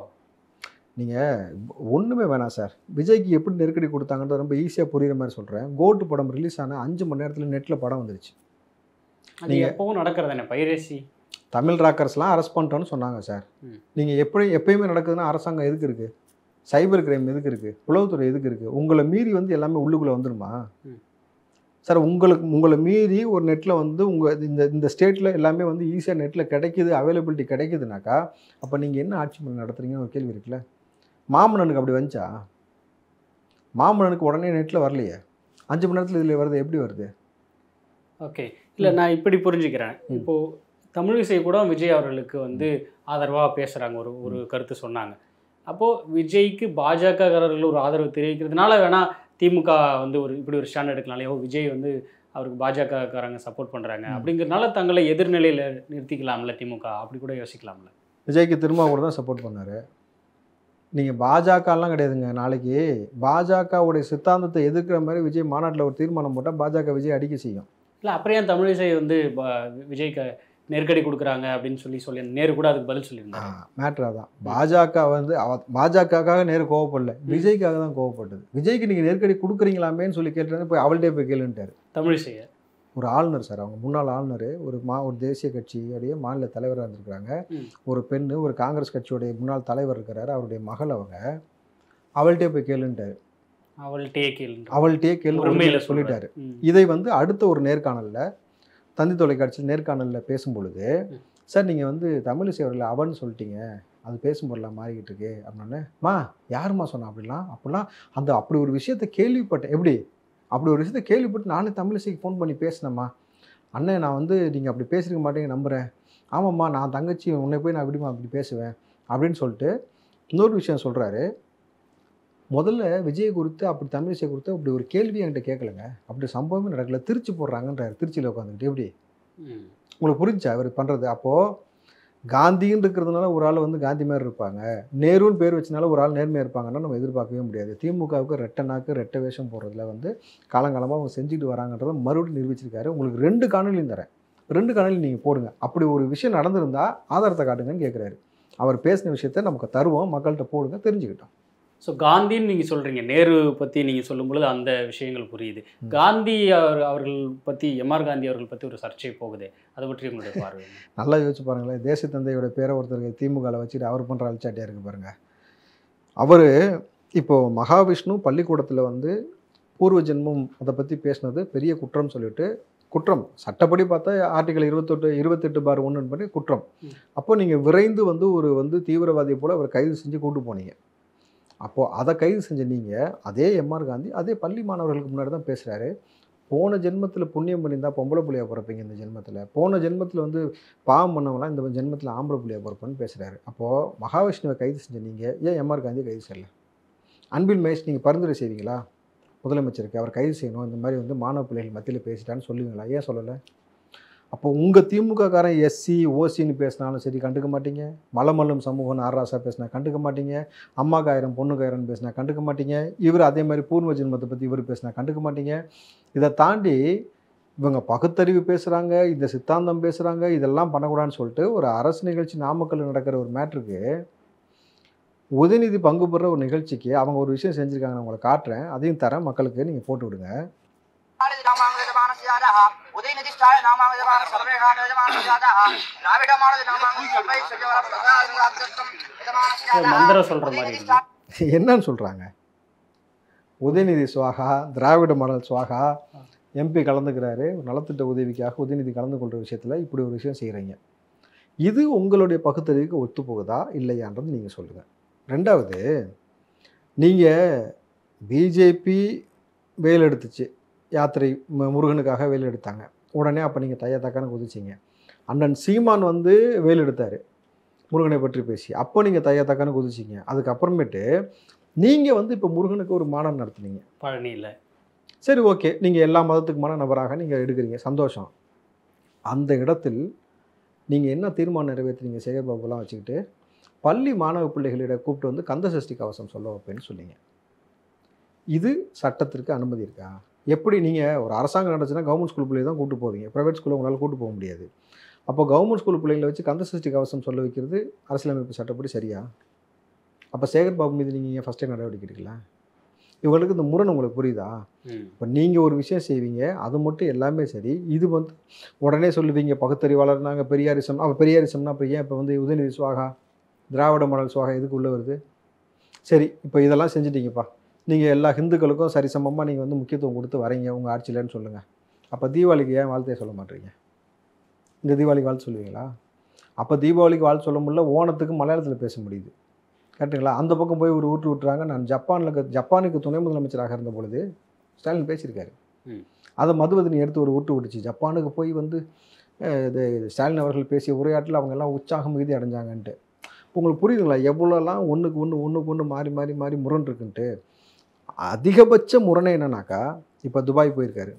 நீங்கள் ஒன்றுமே வேணாம் சார் விஜய்க்கு எப்படி நெருக்கடி கொடுத்தாங்கன்றது ரொம்ப ஈஸியாக புரியுற மாதிரி சொல்கிறேன் கோட்டு படம் ரிலீஸ் ஆன அஞ்சு மணி நேரத்தில் நெட்டில் படம் வந்துருச்சு அது நீங்க- எப்பவும் நடக்கிறது என்ன பைரேசி தமிழ் ராக்கர்ஸ்லாம் அரெஸ்ட் பண்ணிட்டோன்னு சொன்னாங்க சார் ம். நீங்கள் எப்படி எப்பயுமே நடக்குதுன்னா அரசாங்கம் எதுக்கு இருக்குது சைபர் கிரைம் எதுக்கு இருக்குது உளவுத்துறை எதுக்கு இருக்குது உங்களை மீறி வந்து எல்லாமே உள்ளுக்குள்ளே வந்துருமா ம். சார் உங்களுக்கு உங்களை மீறி ஒரு நெட்டில் வந்து உங்கள் இந்த இந்த ஸ்டேட்டில் எல்லாமே வந்து ஈஸியாக நெட்டில் கிடைக்குது அவைலபிலிட்டி கிடைக்குதுனாக்கா அப்போ நீங்கள் என்ன ஆட்சி பண்ணி நடத்துறீங்கன்னு ஒரு கேள்வி இருக்குல்ல மாமன்னனுக்கு அப்படி வந்துச்சா மாமன்னனுக்கு உடனே நெட்டில் வரலையே அஞ்சு மணி நேரத்தில் இதில் வருது எப்படி வருது ஓகே இல்லை நான் இப்படி புரிஞ்சுக்கிறேன் ம். இப்போ தமிழிசை கூட விஜய் அவர்களுக்கு வந்து ஆதரவாக பேசுகிறாங்க ஒரு ஒரு கருத்து சொன்னாங்க அப்போது விஜய்க்கு பாஜககாரர்கள் ஒரு ஆதரவு தெரிவிக்கிறதுனால வேணா திமுக வந்து ஒரு இப்படி ஒரு ஸ்டாண்ட் எடுக்கலாம் ஓ விஜய் வந்து அவருக்கு பாஜகக்காரங்க சப்போர்ட் பண்ணுறாங்க ம். அப்படிங்கிறதுனால தங்களை எதிர்நிலையில் நிறுத்திக்கலாம்ல திமுக அப்படி கூட யோசிக்கலாம்ல விஜய்க்கு திரும்ப கூட தான் சப்போர்ட் பண்ணார் நீங்கள் பாஜகலாம் கிடையாதுங்க நாளைக்கு பாஜகவுடைய சித்தாந்தத்தை எதிர்க்கிற மாதிரி விஜய் மாநாட்டில் ஒரு தீர்மானம் போட்டால் பாஜக விஜய் அடிக்க செய்யும் இல்லை அப்புறம் ஏன் தமிழிசை வந்து பா- விஜய்க்கு நெருக்கடி கொடுக்குறாங்க அப்படின்னு சொல்லி சொல்லி நேரு கூட அதுக்கு பதில் சொல்லியிருந்தாங்க மேட்ரா தான் பாஜக வந்து அவ பாஜகக்காக நேரு கோவப்படல விஜய்க்காக தான் கோவப்பட்டது விஜய்க்கு நீங்கள் நெருக்கடி கொடுக்குறீங்களாமேன்னு சொல்லி கேட்டு போய் அவள்கிட்டே போய் கேளுன்ட்டார் தமிழிசையை ஒரு ஆளுநர் சார் அவங்க முன்னாள் ஆளுநர் ஒரு மா ஒரு தேசிய கட்சியுடைய மாநில தலைவராக இருந்திருக்கிறாங்க ம். ஒரு பெண்ணு ஒரு காங்கிரஸ் கட்சியுடைய முன்னாள் தலைவர் இருக்கிறாரு அவருடைய மகள் அவங்க அவள்கிட்டே போய் கேளுன்ட்டார் அவள்கிட்டயே கேள்வி அவள்கிட்டயே கேளு உண்மையில உண்மையில சொல்லிட்டாரு ம். இதை வந்து அடுத்த ஒரு நேர்காணலில் தந்தி தொலைக்காட்சியில் நேர்காணலில் பேசும்பொழுது ம். சார் நீங்கள் வந்து தமிழிசை அவர்களை அவன்னு சொல்லிட்டீங்க அது பேசும் பொருளாக மாறிக்கிட்டு இருக்கு அப்படின்னே மா யாரும்மா சொன்னா அப்படிலாம் அப்படிலாம் அந்த அப்படி ஒரு விஷயத்தை கேள்விப்பட்டேன் எப்படி அப்படி ஒரு விஷயத்தை கேள்விப்பட்டு நானே தமிழிசைக்கு ஃபோன் பண்ணி பேசினேம்மா அண்ணன் நான் வந்து நீங்கள் அப்படி பேசிருக்க மாட்டேங்க நம்புகிறேன் ஆமாம்மா நான் தங்கச்சி உன்னை போய் நான் எப்படிம்மா அப்படி பேசுவேன் அப்படின்னு சொல்லிட்டு இன்னொரு விஷயம் சொல்கிறாரு முதல்ல விஜய் குறித்து அப்படி தமிழிசை குறித்து அப்படி ஒரு கேள்வி என்கிட்ட கேட்கலங்க அப்படி சம்பவமே நடக்கல திருச்சி போடுறாங்கன்றார் திருச்சியில் உட்காந்துக்கிட்டு எப்படி ம். உங்களுக்கு புரிஞ்சா அவர் பண்ணுறது அப்போது காந்தின்னு இருக்கிறதுனால ஒரு ஆள் வந்து காந்தி மாதிரி இருப்பாங்க நேருன்னு பேர் வச்சனால ஒரு ஆள் நேர்மையாக இருப்பாங்கன்னா நம்ம எதிர்பார்க்கவே முடியாது திமுகவுக்கு ரெட்டை நாக்கு ரெட்டை வேஷம் போடுறதுல வந்து காலங்காலமாக அவங்க செஞ்சுட்டு வராங்கன்றதை மறுபடியும் நிரூபிச்சிருக்காரு உங்களுக்கு ரெண்டு காணொலியும் தரேன் ரெண்டு காணொலி நீங்கள் போடுங்க அப்படி ஒரு விஷயம் நடந்திருந்தா ஆதாரத்தை காட்டுங்கன்னு கேட்குறாரு அவர் பேசின விஷயத்த நமக்கு தருவோம் மக்கள்கிட்ட போடுங்க தெரிஞ்சுக்கிட்டோம் ஸோ காந்தின்னு நீங்கள் சொல்கிறீங்க நேரு பற்றி நீங்கள் சொல்லும் பொழுது அந்த விஷயங்கள் புரியுது காந்தி அவர் அவர்கள் பற்றி எம்ஆர் காந்தி அவர்கள் பற்றி ஒரு சர்ச்சை போகுது அதை பற்றி உங்களுடைய பார்வை என்ன? நல்லா யோசிச்சு பாருங்களேன் தேசிய தந்தையோட பேரை ஒருத்தருக்கு திமுகவில் வச்சுட்டு அவர் பண்ணுற அழிச்சாட்டியாக இருக்கு பாருங்க அவர் இப்போ மகாவிஷ்ணு பள்ளிக்கூடத்தில் வந்து பூர்வ ஜென்மம் அதை பற்றி பேசினது பெரிய குற்றம் சொல்லிட்டு குற்றம் சட்டப்படி பார்த்தா ஆர்டிகல் இருபத்தெட்டு இருபத்தெட்டு பார் ஒன்று பண்ணி குற்றம் ம். அப்போ நீங்கள் விரைந்து வந்து ஒரு வந்து தீவிரவாதியை போல் அவர் கைது செஞ்சு கூட்டு போனீங்க அப்போது அதை கைது செஞ்ச நீங்கள் அதே எம்ஆர் காந்தி அதே பள்ளி மாணவர்களுக்கு முன்னாடி தான் பேசுகிறாரு போன ஜென்மத்தில் புண்ணியம் பண்ணியிருந்தா பொம்பளை புள்ளையா பிறப்பீங்க இந்த ஜென்மத்தில் போன ஜென்மத்தில் வந்து பாவம் பண்ணவங்களாம் இந்த ஜென்மத்தில் ஆம்பளை புள்ளையா பிறப்பேன்னு பேசுகிறாரு அப்போது மகாவிஷ்ணுவை கைது செஞ்ச நீங்கள் ஏன் எம்ஆர் காந்தி கைது செய்யல அன்பில் மகேஷ் நீங்கள் பரிந்துரை செய்வீங்களா முதலமைச்சருக்கு அவர் கைது செய்யணும் இந்த மாதிரி வந்து மாணவ பிள்ளைகள் மத்தியில் பேசிட்டான்னு சொல்லுவீங்களா ஏன் சொல்லலை அப்போ உங்கள் திமுககாரன் எஸ்சி ஓசின்னு பேசினாலும் சரி கண்டுக்க மாட்டீங்க மலமல்லும் சமூகம் ஆராசா பேசினா கண்டுக்க மாட்டீங்க அம்மாக்கு ஆயிரம் பொண்ணுக்கு ஆயிரம் பேசினா கண்டுக்க மாட்டீங்க இவர் அதே மாதிரி பூர்வ ஜென்மத்தை பற்றி இவர் பேசினா கண்டுக்க மாட்டீங்க இதை தாண்டி இவங்க பகுத்தறிவு பேசுகிறாங்க இந்த சித்தாந்தம் பேசுகிறாங்க இதெல்லாம் பண்ணக்கூடாதுன்னு சொல்லிட்டு ஒரு அரசு நிகழ்ச்சி நாமக்கல்ல நடக்கிற ஒரு மேட்ருக்கு உதயநிதி பங்கு பெற ஒரு நிகழ்ச்சிக்கு அவங்க ஒரு விஷயம் செஞ்சுருக்காங்க நான் உங்களை காட்டுறேன் அதையும் தரேன் மக்களுக்கு நீங்கள் போட்டு விடுங்க నామాంగజమానస్యాదః ఉదయనిధిష్టాయ నామాంగజమాన సర్వేఘాటజమానస్యాదః ద్రావిడమానది నామాంగజ సర్వై సజవర ప్రసాదం ஒரு மந்திரம் சொல்கிற மாதிரி இருக்கு என்னன்னு சொல்கிறாங்க உதயநிதி சுவாகா திராவிட மாடல் சுவாகா எம்பி கலந்துக்கிறாரு ஒரு நலத்திட்ட உதவிக்காக உதயநிதி கலந்து கொள்கிற விஷயத்தில் இப்படி ஒரு விஷயம் செய்கிறீங்க இது உங்களுடைய பகுத்தறிவுக்கு ஒத்து போகுதா இல்லையான்றது நீங்கள் சொல்லுங்கள் ரெண்டாவது நீங்கள் பிஜேபி வேல் எடுத்துச்சு யாத்திரை மு- முருகனுக்காக வேல் எடுத்தாங்க உடனே அப்போ நீங்கள் தையா தக்கான குதிச்சிங்க அண்ணன் சீமான் வந்து வேல் எடுத்தார் முருகனை பற்றி பேசி அப்போ நீங்கள் தையா தக்கான குதிச்சிங்க அதுக்கப்புறமேட்டு நீங்கள் வந்து இப்போ முருகனுக்கு ஒரு மாநாடு நடத்துனீங்க பழனியில் சரி ஓகே நீங்கள் எல்லா மதத்துக்குமான நபராக நீங்கள் எடுக்கிறீங்க சந்தோஷம் அந்த இடத்தில் நீங்கள் என்ன தீர்மானம் நிறைவேற்றுறீங்க சேகர் பாபுலாம் வச்சுக்கிட்டு பள்ளி மாணவ பிள்ளைகளிட கூப்பிட்டு வந்து கந்த சஷ்டி கவசம் சொல்ல வைப்பேன்னு சொன்னீங்க இது சட்டத்திற்கு அனுமதி இருக்கா எப்படி நீங்கள் ஒரு அரசாங்கம் நடந்துச்சுன்னா கவர்மெண்ட் ஸ்கூல் பிள்ளைங்க தான் கூட்டு போவீங்க ப்ரைவேட் ஸ்கூலில் உங்களால் கூட்டு போக முடியாது அப்போ கவர்மெண்ட் ஸ்கூல் பிள்ளைங்களை வச்சு கந்த சஷ்டி கவசம் சொல்ல வைக்கிறது அரசியலமைப்பு சட்டப்படி சரியா அப்போ சேகர் பாபு மீது நீங்கள் ஃபஸ்ட்டே நடவடிக்கை எடுக்கலாம் இவங்களுக்கு இந்த முரண் உங்களுக்கு புரியுதா ம் இப்போ நீங்கள் ஒரு விஷயம் செய்வீங்க அது மட்டும் எல்லாமே சரி இது வந்து உடனே சொல்லுவீங்க பகுத்தறிவாளர் நாங்கள் பெரியாரிசம் அப்போ பெரியாரிசம்னா அப்போ ஏன் இப்போ வந்து உதயநிதி சுவாகா திராவிட மாடல் சுவாகா எதுக்கு உள்ளே வருது சரி இப்போ இதெல்லாம் செஞ்சிட்டீங்கப்பா நீங்கள் எல்லா ஹிந்துக்களுக்கும் சரிசமமாக நீங்கள் வந்து முக்கியத்துவம் கொடுத்து வரீங்க உங்கள் ஆட்சியிலன்னு சொல்லுங்கள் அப்போ தீபாவளிக்கு ஏன் வாழ்த்தையே சொல்ல மாட்டீங்க இந்த தீபாவளிக்கு வாழ்த்து சொல்லுவீங்களா அப்போ தீபாவளிக்கு வாழ்த்து சொல்ல முடியல ஓணத்துக்கு மலையாளத்தில் பேச முடியுது கரெக்டுங்களா அந்த பக்கம் போய் ஒரு ஊட்டு விட்டுறாங்க நான் ஜப்பானில் ஜப்பானுக்கு துணை முதலமைச்சராக இருந்த பொழுது ஸ்டாலின் பேசியிருக்காரு ம். அதை மதுவதனி எடுத்து ஒரு ஊட்டு விட்டுச்சு ஜப்பானுக்கு போய் வந்து அஹ், இது ஸ்டாலின் அவர்கள் பேசிய உரையாட்டில் அவங்க எல்லாம் உற்சாகம் மிகுதி அடைஞ்சாங்கன்ட்டு உங்களுக்கு புரியுதுங்களா எவ்வளோலாம் ஒன்றுக்கு ஒன்று ஒன்றுக்கு ஒன்று மாறி மாறி மாறி முரண் இருக்குன்ட்டு அதிகபட்ச முரணை என்னன்னாக்கா இப்போ துபாய் போயிருக்காரு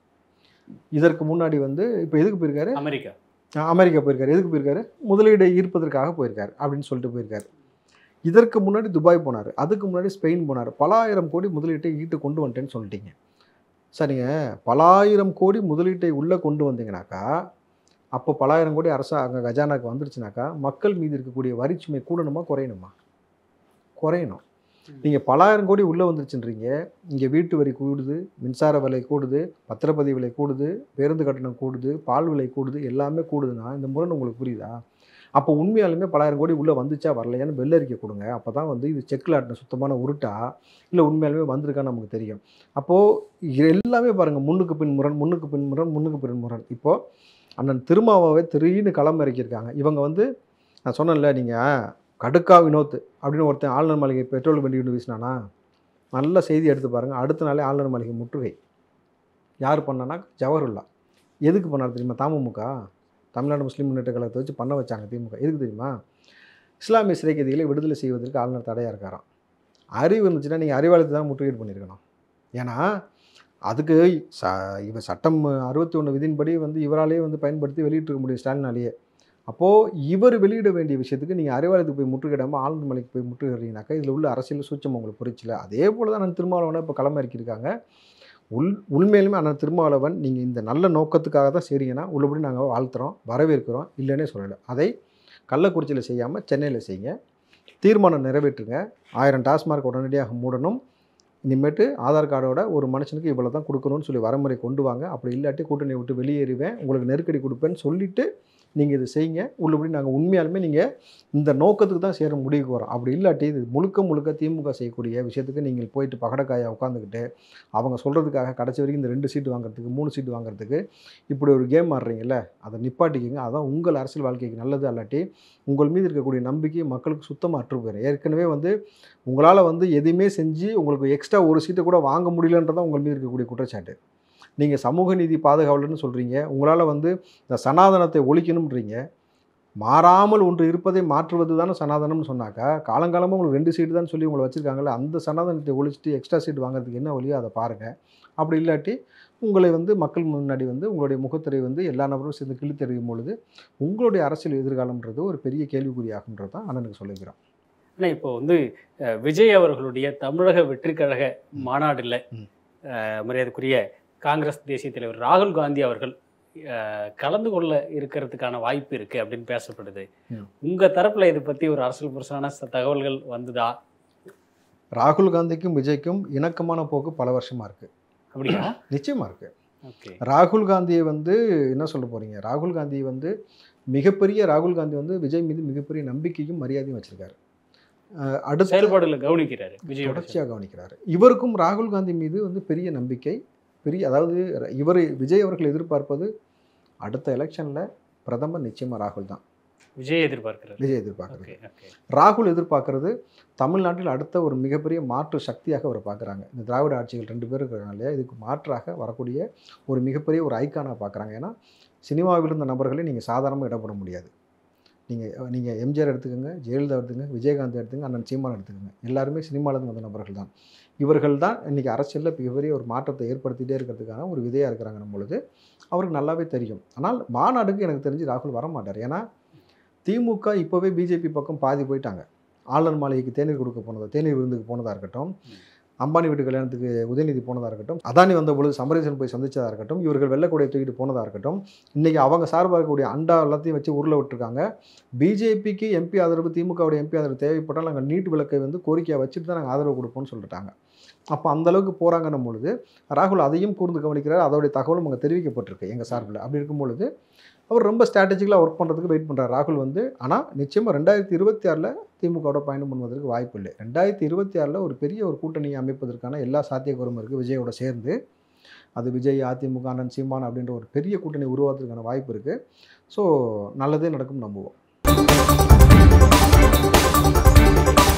இதற்கு முன்னாடி வந்து இப்போ எதுக்கு போயிருக்காரு அமெரிக்கா அஹ் அமெரிக்கா போயிருக்காரு எதுக்கு போயிருக்காரு முதலீடை ஈர்ப்பதற்காக போயிருக்காரு அப்படின்னு சொல்லிட்டு போயிருக்காரு இதற்கு முன்னாடி துபாய் போனார் அதுக்கு முன்னாடி ஸ்பெயின் போனார் பலாயிரம் கோடி முதலீட்டை ஈட்டு கொண்டு வந்துட்டேன்னு சொல்லிட்டீங்க சரிங்க பலாயிரம் கோடி முதலீட்டை உள்ளே கொண்டு வந்தீங்கனாக்கா அப்போ பலாயிரம் கோடி அரசா அங்கே கஜானாக்கு வந்துருச்சுனாக்கா மக்கள் மீது இருக்கக்கூடிய வரிச்சுமை கூடணுமா குறையணுமா குறையணும் நீங்கள் பலாயிரம் கோடி உள்ளே வந்துருச்சுன்றீங்க இங்கே வீட்டு வரி கூடுது மின்சார விலை கூடுது பத்திரப்பதிவு விலை கூடுது பேருந்து கட்டணம் கூடுது பால் விலை கூடுது எல்லாமே கூடுதுன்னா இந்த முரண் உங்களுக்கு புரியுதா அப்போ உண்மையாலுமே பலாயிரம் கோடி உள்ளே வந்துச்சா வரலையான்னு வெள்ளரிக்கை கொடுங்க அப்போ தான் வந்து இது செக்கில் ஆட்டின சுத்தமான உருட்டா இல்லை உண்மையாலுமே வந்திருக்கான்னு நமக்கு தெரியும் அப்போது இது எல்லாமே பாருங்கள் முன்னுக்கு பின் முரண் முன்னுக்கு பின் முரண் முன்னுக்கு பின் முரண் இப்போது அண்ணன் திருமாவை திடீர்னு களம் இறக்கியிருக்காங்க இவங்க வந்து நான் சொன்னேன்ல நீங்கள் கடுக்கா வினோத் அப்படின்னு ஒருத்தன் ஆளுநர் மாளிகை பெட்ரோல் வண்டி கொண்டு வீசினானா நல்ல செய்தி எடுத்து பாருங்கள் அடுத்த நாளே ஆளுநர் மாளிகை முற்றுகை யார் பண்ணானா ஜவஹர்லா எதுக்கு பண்ணார் தெரியுமா தமுமுக தமிழ்நாடு முஸ்லீம் முன்னேற்ற கழகத்தை வச்சு பண்ண வச்சாங்க திமுக எதுக்கு தெரியுமா இஸ்லாமிய சிறை கைதிகளை விடுதலை செய்வதற்கு ஆளுநர் தடையாக இருக்காராம் அறிவு இருந்துச்சுன்னா நீங்கள் அறிவாளத்தை தான் முற்றுகையிட்டு பண்ணியிருக்கணும் ஏன்னா அதுக்கு ச இவ சட்டம் அறுபத்தி ஒன்று விதியின்படி வந்து இவராலேயே வந்து பயன்படுத்தி வெளியிட்டிருக்க முடியும் ஸ்டாலினாலேயே அப்போது இவர் வெளியிட வேண்டிய விஷயத்துக்கு நீங்கள் அறிவாலயத்துக்கு போய் முற்றுகையிடாமல் ஆளுநர் மலைக்கு போய் முற்றுகிறீங்கனாக்கா இதில் உள்ள அரசியல் சூச்சம் உங்களுக்கு புரிச்சல அதே போல் தான் நான் திருமாவளவனை இப்போ களம் இறக்கியிருக்காங்க உள் உண்மையிலுமே அண்ணன் திருமாவளவன் நீங்கள் இந்த நல்ல நோக்கத்துக்காக தான் செய்றீங்கன்னா உள்ளபடி நாங்கள் வாழ்த்துறோம் வரவேற்கிறோம் இல்லைன்னே சொல்லலை அதை கள்ளக்குறிச்சியில் செய்யாமல் சென்னையில் செய்யுங்க தீர்மானம் நிறைவேற்றுங்க ஆயிரம் டாஸ்மார்க் உடனடியாக மூடணும் இனிமேட்டு ஆதார் கார்டோட ஒரு மனுஷனுக்கு இவ்வளோ தான் கொடுக்கணும்னு சொல்லி வரமுறை கொண்டு வாங்க அப்படி இல்லாட்டி கூட்டணி விட்டு வெளியேறுவேன் உங்களுக்கு நெருக்கடி கொடுப்பேன்னு சொல்லிவிட்டு நீங்கள் இதை செய்யுங்க உள்ளபடி நாங்கள் உண்மையாலுமே நீங்கள் இந்த நோக்கத்துக்கு தான் சேர முடிவுக்கு வரோம் அப்படி இல்லாட்டி இது முழுக்க முழுக்க திமுக செய்யக்கூடிய விஷயத்துக்கு நீங்கள் போயிட்டு பகடக்காயை உட்காந்துக்கிட்டு அவங்க சொல்கிறதுக்காக கடைசி வரைக்கும் இந்த ரெண்டு சீட்டு வாங்குறதுக்கு மூணு சீட்டு வாங்குறதுக்கு இப்படி ஒரு கேம் ஆடுறீங்கல்ல அதை நிப்பாட்டிக்கிங்க அதான் உங்கள் அரசியல் வாழ்க்கைக்கு நல்லது அல்லாட்டி உங்கள் மீது இருக்கக்கூடிய நம்பிக்கை மக்களுக்கு சுத்தமாக அற்று போயிடும் ஏற்கனவே வந்து உங்களால் வந்து எதுவுமே செஞ்சு உங்களுக்கு எக்ஸ்ட்ரா ஒரு சீட்டை கூட வாங்க முடியலன்றதான் உங்கள் மீது இருக்கக்கூடிய குற்றச்சாட்டு நீங்கள் சமூக நீதி பாதுகாவலர்னு சொல்கிறீங்க உங்களால் வந்து இந்த சனாதனத்தை ஒழிக்கணும்ன்றீங்க மாறாமல் ஒன்று இருப்பதை மாற்றுவது தானே சனாதனம்னு சொன்னாக்கா காலங்காலமாக உங்களுக்கு ரெண்டு சீட்டு தான் சொல்லி உங்களை வச்சுருக்காங்கல்ல அந்த சனாதனத்தை ஒழிச்சிட்டு எக்ஸ்ட்ரா சீட் வாங்குறதுக்கு என்ன வழியோ அதை பாருங்கள் அப்படி இல்லாட்டி உங்களை வந்து மக்கள் முன்னாடி வந்து உங்களுடைய முகத்திரை வந்து எல்லா நபரும் சேர்ந்து கிழித்தெறியும் பொழுது உங்களுடைய அரசியல் எதிர்காலம்ன்றது ஒரு பெரிய கேள்விக்குறியாகுன்றது தான் அண்ணனுக்கு சொல்லிக்கிறோம் ஆனால் இப்போ வந்து அஹ், விஜய் அவர்களுடைய தமிழக வெற்றிக் கழக மாநாட்டில் ம். அஹ், மரியாதைக்குரிய காங்கிரஸ் தேசிய தலைவர் ராகுல் காந்தி அவர்கள் அஹ், கலந்து கொள்ள இருக்கிறதுக்கான வாய்ப்பு இருக்கு அப்படின்னு பேசப்படுது ம். உங்க தரப்புல இதை பத்தி ஒரு அரசியல் புருஷான ச- தகவல்கள் வந்துதா ராகுல் காந்திக்கும் விஜய்க்கும் இணக்கமான போக்கு பல வருஷமாக இருக்குது அப்படியா நிச்சயமாக இருக்குது ஓகே ராகுல் காந்தியை வந்து என்ன சொல்ல போகிறீங்க ராகுல் காந்தி வந்து மிகப்பெரிய ராகுல் காந்தி வந்து விஜய் மீது மிகப்பெரிய நம்பிக்கையும் மரியாதையும் வச்சிருக்காரு அஹ் அடுத்த செயல்பாடுகளை கவனிக்கிறாரு விஜய் தொடர்ச்சியாக கவனிக்கிறாரு இவருக்கும் ராகுல் காந்தி மீது வந்து பெரிய நம்பிக்கை பெரிய அதாவது இவர் விஜய் அவர்கள் எதிர்பார்ப்பது அடுத்த எலெக்ஷனில் பிரதமர் நிச்சயமாக ராகுல் தான் விஜய் எதிர்பார்க்கிறாரு விஜய் எதிர்பார்க்குறது ஓகே ஓகே ராகுல் எதிர்பார்க்கறது தமிழ்நாட்டில் அடுத்த ஒரு மிகப்பெரிய மாற்று சக்தியாக அவர் பார்க்குறாங்க இந்த திராவிட ஆட்சிகள் ரெண்டு பேர் இருக்கிறாங்க இல்லையா இதுக்கு மாற்றாக வரக்கூடிய ஒரு மிகப்பெரிய ஒரு ஐக்கானாக பார்க்குறாங்க ஏன்னா சினிமாவில் இருந்த நபர்களை நீங்கள் சாதாரணமாக இடப்பட முடியாது நீங்கள் நீங்கள் எம்ஜிஆர் எடுத்துக்கோங்க ஜெயலலிதா எடுத்துக்கங்க விஜயகாந்த் எடுத்துங்க அண்ணன் சீமான் எடுத்துக்கோங்க எல்லாருமே சினிமாவிலேருந்து வந்த நபர்கள் தான் இவர்கள் தான் இன்றைக்கி அரசியலில் மிகப்பெரிய ஒரு மாற்றத்தை ஏற்படுத்திகிட்டே இருக்கிறதுக்கான ஒரு விதையாக இருக்கிறாங்கன்னும் பொழுது அவருக்கு நல்லாவே தெரியும் ஆனால் மாநாடுக்கு எனக்கு தெரிஞ்சு ராகுல் வர மாட்டார் ஏன்னா திமுக இப்போவே பிஜேபி பக்கம் பாதி போயிட்டாங்க ஆளுநர் மாளிகைக்கு தேநீர் கொடுக்க போனதா தேநீர் விருந்துக்கு போனதாக இருக்கட்டும் அம்பானி வீட்டு கல்யாணத்துக்கு உதயநிதி போனதாக இருக்கட்டும் அதானி வந்த பொழுது சமரேசன் போய் சந்திச்சதாக இருக்கட்டும் இவர்கள் வெள்ளக்கூடையை தூக்கிட்டு போனதாக இருக்கட்டும் இன்றைக்கி அவங்க சார்பாக இருக்கக்கூடிய அண்டா எல்லாத்தையும் வச்சு உருளை விட்டுருக்காங்க பிஜேபிக்கு எம்பி ஆதரவு திமுகவுடைய எம்பி ஆதரவு தேவைப்பட்டால் நாங்கள் நீட் விளக்கை வந்து கோரிக்கையாக வச்சுட்டு தான் நாங்கள் ஆதரவு கொடுப்போம்னு சொல்லிட்டாங்க அப்போ அந்த அளவுக்கு போகிறாங்கன்னும் பொழுது ராகுல் அதையும் கூர்ந்து கவனிக்கிறார் அதோடைய தகவலும் அங்கே தெரிவிக்கப்பட்டிருக்கு எங்கள் சார்பில் அப்படி இருக்கும் பொழுது அவர் ரொம்ப ஸ்ட்ராட்டஜிக்கலாக ஒர்க் பண்ணுறதுக்கு வெயிட் பண்ணுறார் ராகுல் வந்து ஆனால் நிச்சயமாக ரெண்டாயிரத்தி இருபத்தி ஆறில் திமுகவோட பயணம் பண்ணுவதற்கு வாய்ப்பு இல்லை ரெண்டாயிரத்தி இருபத்தி ஆறில் ஒரு பெரிய ஒரு கூட்டணியை அமைப்பதற்கான எல்லா சாத்தியக்கூறும் இருக்குது விஜயோட சேர்ந்து அது விஜய் அதிமுக அண்ணன் சீமான் அப்படின்ற ஒரு பெரிய கூட்டணி உருவாக்குறதுக்கான வாய்ப்பு இருக்குது ஸோ நல்லதே நடக்கும் நம்புவோம்